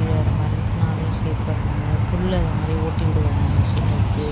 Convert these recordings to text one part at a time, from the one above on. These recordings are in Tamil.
கொடி வர மாதிரி இருந்துச்சுன்னா அதையும் ஷேப் பண்ணுவாங்க புல் அது மாதிரி ஓட்டி விடுவாங்க மிஷின் வச்சு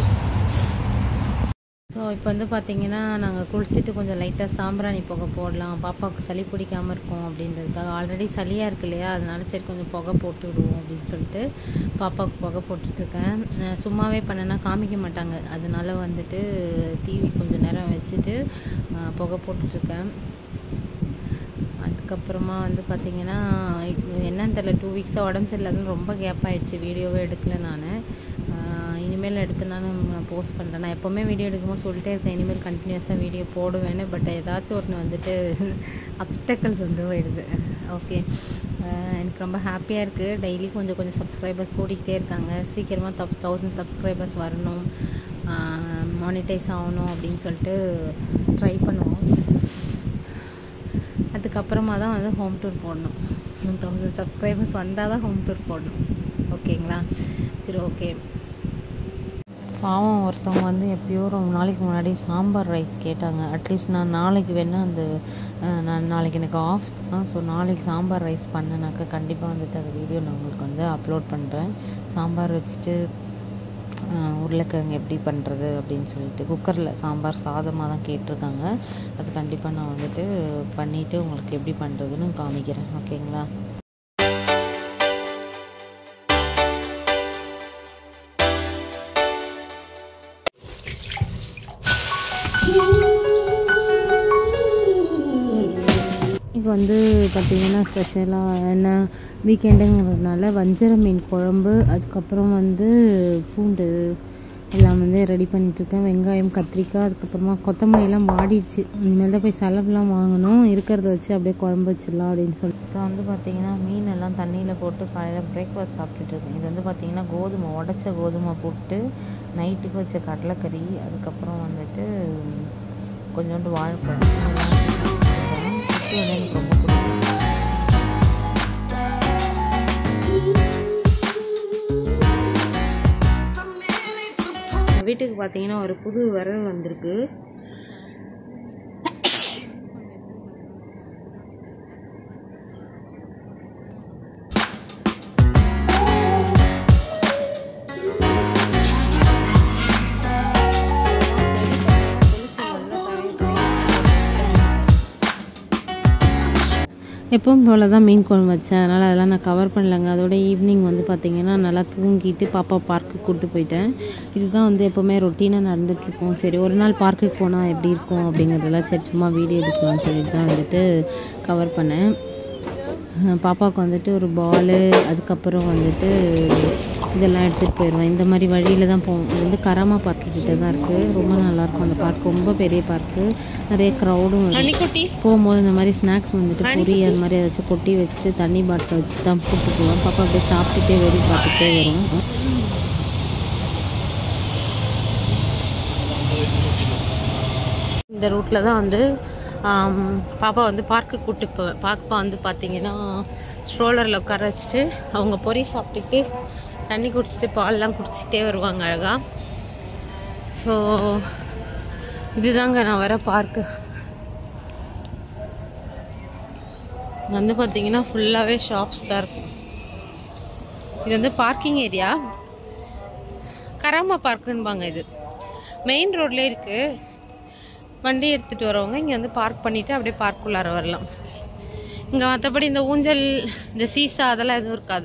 ஸோ இப்போ வந்து பார்த்தீங்கன்னா நாங்கள் குளிச்சுட்டு கொஞ்சம் லைட்டாக சாம்பிராணி புகை போடலாம் பாப்பாவுக்கு சளி பிடிக்காமல் இருக்கும் அப்படின்றதுக்காக ஆல்ரெடி சளியாக இருக்கு இல்லையா அதனால சரி கொஞ்சம் புகை போட்டு விடுவோம் அப்படின்னு சொல்லிட்டு பாப்பாவுக்கு புகை போட்டுட்ருக்கேன் அஹ் சும்மாவே பண்ணேன்னா காமிக்க மாட்டாங்க அதனால வந்துட்டு டிவி கொஞ்சம் நேரம் வச்சுட்டு அஹ் புகை போட்டுட்ருக்கேன் அதுக்கப்புறமா வந்து பார்த்தீங்கன்னா இப்போ என்னன்னு தெரில டூ வீக்ஸாக உடம்பு சரியில்லாத ரொம்ப கேப் ஆகிடுச்சு வீடியோவே எடுக்கல நான் இனிமேல் எடுத்து நான் போஸ்ட் பண்ணுறேன் நான் எப்போவுமே வீடியோ எடுக்கும்போது சொல்லிட்டே இருக்கேன் இனிமேல் கண்டினியூஸாக வீடியோ போடுவேன்னு பட் ஏதாச்சும் ஒன்று வந்துட்டு அப்டக்கல்ஸ் வந்து போயிடுது ஓகே எனக்கு ரொம்ப ஹாப்பியாக இருக்குது டெய்லி கொஞ்சம் கொஞ்சம் சப்ஸ்கிரைபர்ஸ் கூட்டிகிட்டே இருக்காங்க சீக்கிரமாக தப் தௌசண்ட் சப்ஸ்கிரைபர்ஸ் வரணும் மானிட்டைஸ் ஆகணும் அப்படின்னு சொல்லிட்டு ட்ரை பண்ணுவோம் அதுக்கப்புறமா தான் வந்து ஹோம் டூர் போடணும் தௌசண்ட் சப்ஸ்கிரைபர்ஸ் வந்தால் தான் ஹோம் டூர் போடணும் ஓகேங்களா சரி ஓகே பாவம் ஒருத்தவங்க வந்து எப்பயோ ரொம்ப நாளைக்கு முன்னாடி சாம்பார் ரைஸ் கேட்டாங்க அட்லீஸ்ட் நான் நாளைக்கு வேணால் அந்த அஹ், நான் நாளைக்கு எனக்கு ஆஃப் தான் ஸோ நாளைக்கு சாம்பார் ரைஸ் பண்ணேனாக்கா கண்டிப்பாக வந்துட்டு அந்த வீடியோ நான் உங்களுக்கு வந்து அப்லோட் பண்ணுறேன் சாம்பார் வச்சுட்டு அஹ், உருளைக்கிழங்கு எப்படி பண்ணுறது அப்படின்னு சொல்லிட்டு குக்கரில் சாம்பார் சாதமாக தான் கேட்டிருக்காங்க அது கண்டிப்பாக நான் வந்துட்டு பண்ணிவிட்டு உங்களுக்கு எப்படி பண்ணுறதுன்னு காமிக்கிறேன் ஓகேங்களா இப்போ வந்து பார்த்திங்கன்னா ஸ்பெஷலாக என்ன வீக்கெண்டுங்கிறதுனால வஞ்சர மீன் குழம்பு அதுக்கப்புறம் வந்து பூண்டு எல்லாம் வந்து ரெடி பண்ணிகிட்ருக்கேன் வெங்காயம் கத்திரிக்காய் அதுக்கப்புறமா கொத்தமல்லி எல்லாம் வாடிடுச்சு இனிமேல் தான் போய் செலவுலாம் வாங்கணும் இருக்கிறத வச்சு அப்படியே குழம்பு வச்சிடலாம் அப்படின்னு சொல்லிட்டு ஸோ வந்து பார்த்திங்கன்னா மீன் எல்லாம் தண்ணியில் போட்டு காலையில் பிரேக்ஃபாஸ்ட் சாப்பிட்டுட்டு இருக்கேன் இது வந்து பார்த்திங்கன்னா கோதுமை உடச்ச கோதுமை போட்டு நைட்டுக்கு வச்ச கடலைக்கறி அதுக்கப்புறம் வந்துட்டு கொஞ்சோண்டு வாழைப்பழம் இதெல்லாம் சாப்பிட்டுருக்கேன். இது வந்து எனக்கு ரொம்ப பிடிக்கும் வீட்டுக்கு பார்த்தீங்கன்னா ஒரு புது வரவு வந்திருக்கு எப்பவும் போல தான் மீன் குழம்பு வச்சேன் அதனால் அதெல்லாம் நான் கவர் பண்ணலைங்க அதோட ஈவினிங் வந்து பார்த்திங்கன்னா நல்லா தூங்கிட்டு பாப்பா பார்க்குக்கு கூப்பிட்டு போயிட்டேன் இதுதான் வந்து எப்போவுமே ரொட்டீனாக நடந்துகிட்ருக்கோம் சரி ஒரு நாள் பார்க்குக்கு போனால் எப்படி இருக்கும் அப்படிங்கிறதெல்லாம் சரி சும்மா வீடியோ எடுக்கலாம்னு சொல்லிட்டு தான் வந்துட்டு கவர் பண்ணேன் அஹ் பாப்பாவுக்கு வந்துட்டு ஒரு பாலு அதுக்கப்புறம் வந்துட்டு இதெல்லாம் எடுத்துகிட்டு போயிடுவேன் இந்த மாதிரி வழியில் தான் போவோம் இது வந்து கராமா பார்க்கு கிட்ட தான் இருக்குது ரொம்ப நல்லாயிருக்கும் அந்த பார்க் ரொம்ப பெரிய பார்க்கு நிறைய க்ரௌடும் போகும்போது இந்த மாதிரி ஸ்நாக்ஸ் வந்துட்டு பொரி அது மாதிரி ஏதாச்சும் கொட்டி வச்சுட்டு தண்ணி பாட்டில் வச்சு தான் கூப்பிட்டு போவோம் பாப்பா அப்படியே சாப்பிட்டுட்டே வெறி பார்த்துட்டே வரும் இந்த ரூட்டில் தான் வந்து ஆம், பாப்பா வந்து பார்க்கு கூப்பிட்டு போவேன் பாப்பா வந்து பார்த்தீங்கன்னா ஸ்ட்ரோலரில் உட்கார வச்சுட்டு அவங்க பொரி சாப்பிட்டுட்டு தண்ணி குடிச்சிட்டு பால்லாம் குடிச்சிக்கிட்டே வருவாங்க அழகாக ஸோ இதுதாங்க நான் வர பார்க்கு இங்க வந்து பார்த்தீங்கன்னா ஃபுல்லாகவே ஷாப்ஸ் தான் இருக்கும் இது வந்து பார்க்கிங் ஏரியா கராமா பார்க்குன்பாங்க இது மெயின் ரோட்லேயே இருக்குது வண்டி எடுத்துகிட்டு வரவங்க இங்கே வந்து பார்க் பண்ணிவிட்டு அப்படியே பார்க்குள்ளார வரலாம் இங்கே மற்றபடி இந்த ஊஞ்சல் இந்த சீசா அதெல்லாம் எதுவும் இருக்காது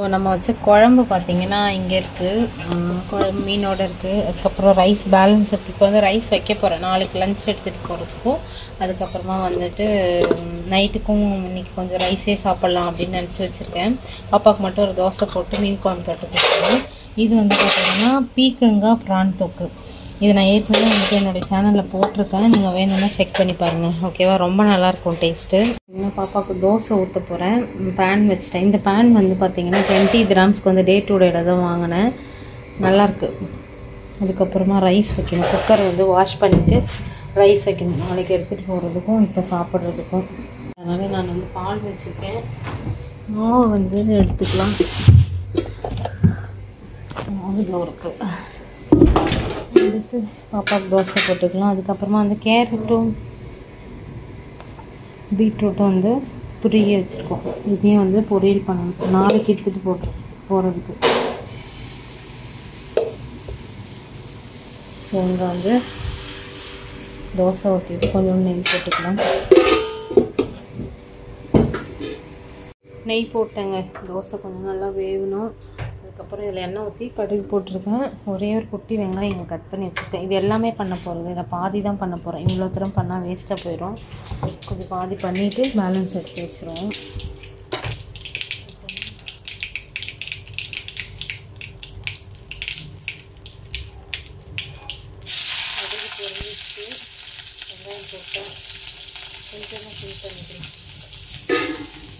நம்ம வச்ச குழம்பு பார்த்தீங்கன்னா இங்கே இருக்குது குழம்பு மீனோட இருக்குது அதுக்கப்புறம் ரைஸ் பேலன்ஸ் இருக்குது இப்போ வந்து ரைஸ் வைக்க போகிறேன் நாளைக்கு லஞ்ச் எடுத்துகிட்டு போகிறதுக்கும் அதுக்கப்புறமா வந்துட்டு நைட்டுக்கும் இன்னைக்கு கொஞ்சம் ரைஸே சாப்பிட்லாம் அப்படின்னு நினச்சி வச்சுருக்கேன் பாப்பாவுக்கு மட்டும் ஒரு தோசை போட்டு மீன் குழம்பு தொட்டு கொடுத்துருவேன் இது வந்து பார்த்தீங்கன்னா பீக்கங்காய் ப்ரான் தொக்கு இது நான் ஏற்கனவே வந்துட்டு என்னுடைய சேனலில் போட்டிருக்கேன் நீங்கள் வேணும்னா செக் பண்ணி பாருங்கள் ஓகேவா ரொம்ப நல்லாயிருக்கும் டேஸ்ட்டு இன்னும் பாப்பாவுக்கு தோசை ஊற்ற போகிறேன் பேன் வச்சுட்டேன் இந்த பேன் வந்து பார்த்தீங்கன்னா டுவெண்ட்டி கிராம்ஸ்க்கு வந்து டே டு டேட தான் வாங்கினேன் நல்லாயிருக்கு அதுக்கப்புறமா ரைஸ் வைக்கணும் குக்கர் வந்து வாஷ் பண்ணிவிட்டு ரைஸ் வைக்கணும் நாளைக்கு எடுத்துகிட்டு போகிறதுக்கும் இப்போ சாப்பிட்றதுக்கும் அதனால் நான் வந்து பால் வச்சுருக்கேன் மாவு வந்து எடுத்துக்கலாம் மாவு இருக்குது எடுத்து பாப்பாவுக்கு தோசை போட்டுக்கலாம் அதுக்கப்புறமா வந்து கேரட்டும் பீட்ரூட்டும் வந்து துருகி வச்சுருக்கோம் இதையும் வந்து பொரியல் பண்ணணும் நாளைக்கு எடுத்துகிட்டு போட்டு போகிறதுக்கு ஸோ இங்கே வந்து தோசை ஊற்றிட்டு கொஞ்சம் நெய் போட்டுக்கலாம் நெய் போட்டேங்க தோசை கொஞ்சம் நல்லா வேகணும் அதுக்கப்புறம் இதில் எண்ணெய் ஊற்றி கடுகு போட்டிருக்கேன் ஒரே ஒரு குட்டி வெங்காயம் இங்கே கட் பண்ணி வச்சுருக்கேன் இது எல்லாமே பண்ண போகிறது இதில் பாதி தான் பண்ண போகிறேன் இவ்வளோ தூரம் பண்ணால் வேஸ்ட்டாக போயிடும் கொஞ்சம் பாதி பண்ணிவிட்டு பேலன்ஸ் எடுத்து வச்சுருவோம் கடுகு பொரிஞ்சிச்சு வெங்காயம் போட்டேன் கொஞ்சமாக ஃபில் பண்ணிக்கிறேன்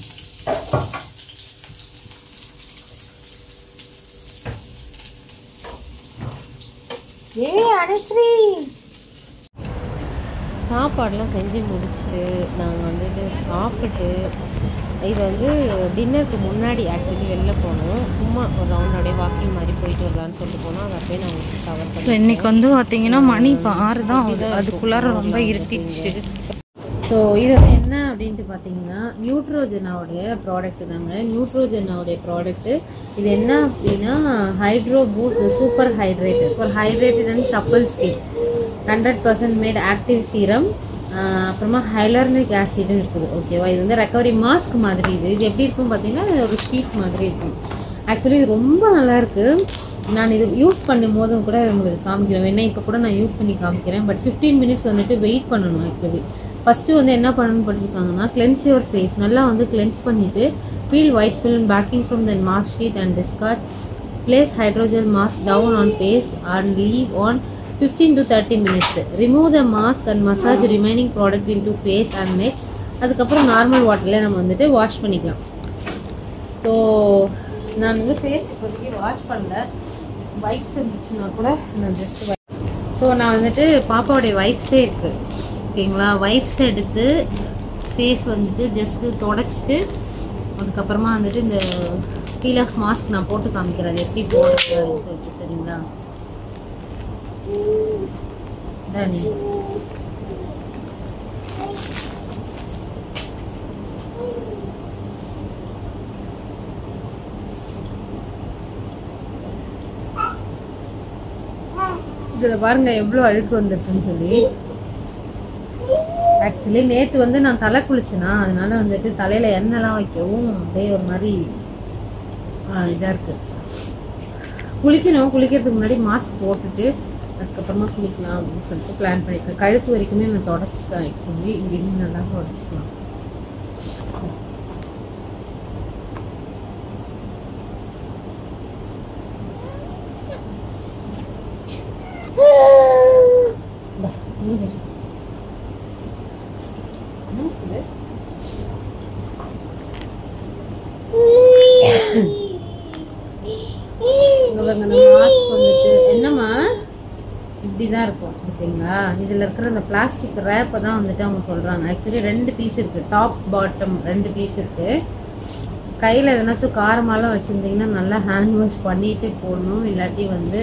ஏ அனுஸ்ரீ சாப்பாடெலாம் செஞ்சு முடிச்சுட்டு நாங்கள் வந்துட்டு சாப்பிட்டுட்டு இது வந்து டின்னருக்கு முன்னாடி ஆக்சுவலி வெளில போனோம் சும்மா ஒரு ரவுண்ட் அப்படியே வாக்கிங் மாதிரி போயிட்டு வரலான்னு சொல்லிட்டு போனோம் அதை அப்படியே நாங்கள் கவர் ஸோ இன்னைக்கு வந்து பார்த்தீங்கன்னா மணி இப்போ ஆறு தான் ஆகுது அதுக்குள்ளார ரொம்ப இருட்டிச்சு ஸோ இது என்ன அப்படின்ட்டு பார்த்தீங்கன்னா நியூட்ரோஜனாவுடைய ப்ராடக்ட் தாங்க நியூட்ரோஜனாவுடைய ப்ராடக்ட்டு இது என்ன அப்படின்னா hydro boost super hydrated for hydrated and supple skin hundred percent made active serum அப்புறமா ஹைலர்னிக் ஆசிடும் இருக்குது ஓகேவா இது வந்து ரெக்கவரி மாஸ்க் மாதிரி இது இது எப்படி இருக்கும் பார்த்தீங்கன்னா இது ஒரு ஷீட் மாதிரி இருக்கும் ஆக்சுவலி இது ரொம்ப நல்லா இருக்கு நான் இது யூஸ் பண்ணும் போதும் கூட உங்களுக்கு காமிக்கிறேன் வேணா இப்போ கூட நான் யூஸ் பண்ணி காமிக்கிறேன் பட் ஃபிஃப்டீன் மினிட்ஸ் வந்துட்டு வெயிட் பண்ணணும் ஆக்சுவலி ஃபஸ்ட்டு வந்து என்ன பண்ணணும்னு பண்ணியிருக்காங்கன்னா கிளென்ஸ் யுவர் ஃபேஸ் நல்லா வந்து கிளென்ஸ் பண்ணிவிட்டு peel white film backing from the mask sheet and discard place hydrogel mask down on face and leave on 15 to 30 minutes remove the mask and massage remaining product into face and neck அதுக்கப்புறம் நார்மல் வாட்டரில் நம்ம வந்துட்டு வாஷ் பண்ணிக்கலாம் ஸோ நான் வந்து ஃபேஸ் இப்போதைக்கு வாஷ் பண்ணல வைப்ஸ் இருந்துச்சுன்னா கூட நான் ஜஸ்ட் ஸோ நான் வந்துட்டு பாப்பாவுடைய வைப்ஸே இருக்குது ஓகேங்களா வைப்ஸ் எடுத்து ஃபேஸ் வந்துட்டு ஜஸ்ட்டு தொடச்சிட்டு அதுக்கப்புறமா வந்துட்டு இந்த பீல் ஆஃப் மாஸ்க் நான் போட்டு காமிக்கிறேன் அது எப்படி போடுறது அப்படின்னு சொல்லிட்டு சரிங்களா டனி இதுல பாருங்க எவ்வளோ அழுக்கு வந்திருக்குன்னு சொல்லி ஆக்சுவலி நேத்து வந்து நான் தலை குளிச்சேனா அதனால வந்துட்டு தலையில எண்ணெய்லாம் வைக்கவும் அப்படியே ஒரு மாதிரி ஆ, இதா இருக்கு குளிக்கணும் குளிக்கிறதுக்கு முன்னாடி மாஸ்க் போட்டுட்டு அதுக்கப்புறமா குளிக்கலாம் அப்படின்னு சொல்லிட்டு பிளான் பண்ணியிருக்கேன் கழுத்து வரைக்குமே நான் தொடச்சிட்டேன் ஆக்சுவலி இங்கே இன்னும் நல்லா தொடச்சிக்கலாம் இந்தா, நீ வரு. என்ன இது? இங்க பாருங்க இந்த மாஸ்க் வந்துட்டு என்னம்மா இப்படிதான் இருக்கும் ஓகேங்களா இதுல இருக்கிற இந்த பிளாஸ்டிக் ரேப்பை தான் வந்துட்டு அவங்க சொல்றாங்க ஆக்சுவலி ரெண்டு பீஸ் இருக்கு டாப் பாட்டம் ரெண்டு பீஸ் இருக்கு கையில எதனாச்சும் காரமாலாம் வச்சிருந்தீங்கன்னா நல்லா ஹேண்ட் வாஷ் பண்ணிட்டு போடணும் இல்லாட்டி வந்து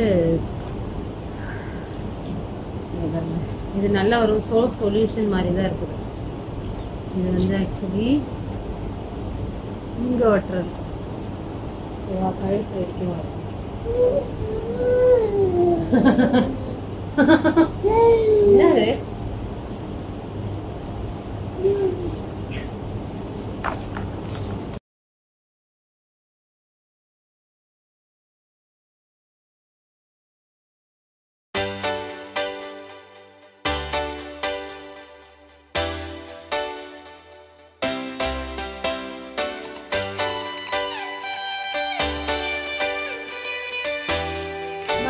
இங்க பாருங்க. இது நல்ல ஒரு சோப் சொல்யூஷன் மாதிரி தான் இருக்குது இது வந்து ஆக்சுவலி இங்க ஒட்டுறது ஓ, கழுத்து வரைக்கும் வரும். என்னது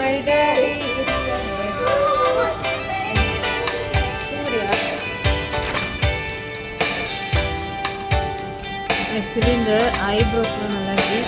மை டேடி ஆக்சுவலி இந்த ஐப்ரோஸ்லாம் நல்லா இருக்கு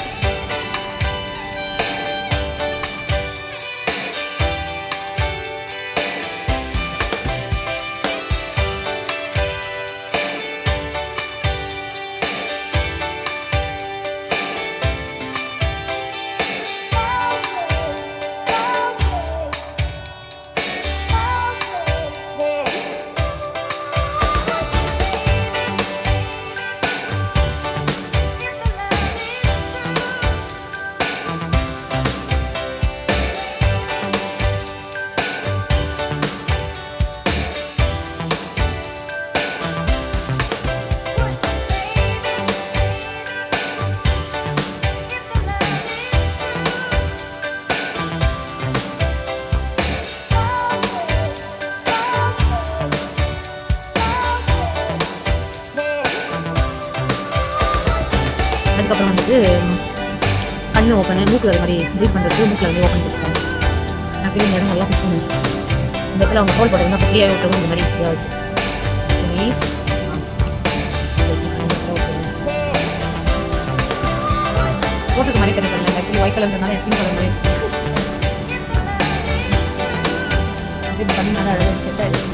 அதுக்கப்புறம் வந்துட்டு கண்ணு ஓப்பன் மூக்கில் அது மாதிரி ப்ரீத் பண்ணுறதுக்கு மூக்கில் வந்து ஓப்பன் கொடுப்பேன் ஆக்சுவலி இந்த இடம் நல்லா ஃபிக்ஸ் பண்ணு இந்த இடத்துல அவங்க ஹோல் போடுறதுனா ஃப்ரீயாக விட்டுருவோம் இந்த மாதிரி இதாகுது சரி போட்டுக்கு மாதிரி தெரியும் ஆக்சுவலி ஒயிட் கலர்னால என் ஸ்கின் கலர் மாதிரி இது பண்ணி நல்லா அழகாக செட் ஆகிடுச்சு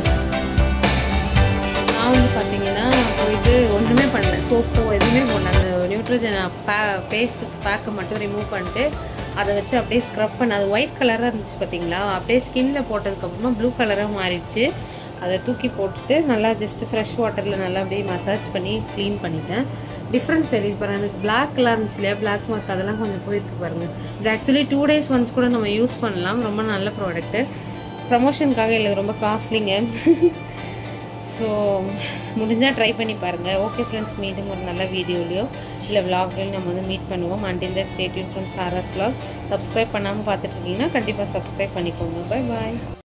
நான் வந்து பார்த்தீங்கன்னா போயிட்டு ஒன்றுமே பண்ணல சோப்போ எதுவுமே போடல அந்த நியூட்ரஜன் பே ஃபேஸ் பேக்கை மட்டும் ரிமூவ் பண்ணிட்டு அதை வச்சு அப்படியே ஸ்க்ரப் பண்ண அது ஒயிட் கலராக இருந்துச்சு பார்த்தீங்களா அப்படியே ஸ்கின்ல போட்டதுக்கப்புறமா ப்ளூ கலராக மாறிடுச்சு அதை தூக்கி போட்டுட்டு நல்லா ஜஸ்ட் ஃப்ரெஷ் வாட்டரில் நல்லா அப்படியே மசாஜ் பண்ணி க்ளீன் பண்ணிட்டேன் டிஃப்ரென்ஸ் தெரியுது பாருங்க எனக்கு பிளாக் கலர் இருந்துச்சு இல்லையா பிளாக் மார்க் அதெல்லாம் கொஞ்சம் போயிருக்கு பாருங்க இது ஆக்சுவலி டூ டேஸ் ஒன்ஸ் கூட நம்ம யூஸ் பண்ணலாம் ரொம்ப நல்ல ப்ராடக்ட்டு ப்ரமோஷனுக்காக இல்லை ரொம்ப காஸ்ட்லிங்க ஸோ முடிஞ்சால் ட்ரை பண்ணி பாருங்கள் ஓகே ஃப்ரெண்ட்ஸ் மீண்டும் ஒரு நல்ல வீடியோலையோ இல்லை விலாக்லையும் நம்ம வந்து மீட் பண்ணுவோம் until that stay tuned from Sara's vlog subscribe பண்ணாமல் பார்த்துட்டு இருக்கீங்கன்னா கண்டிப்பாக சப்ஸ்கிரைப் பண்ணிக்கோங்க பை பாய்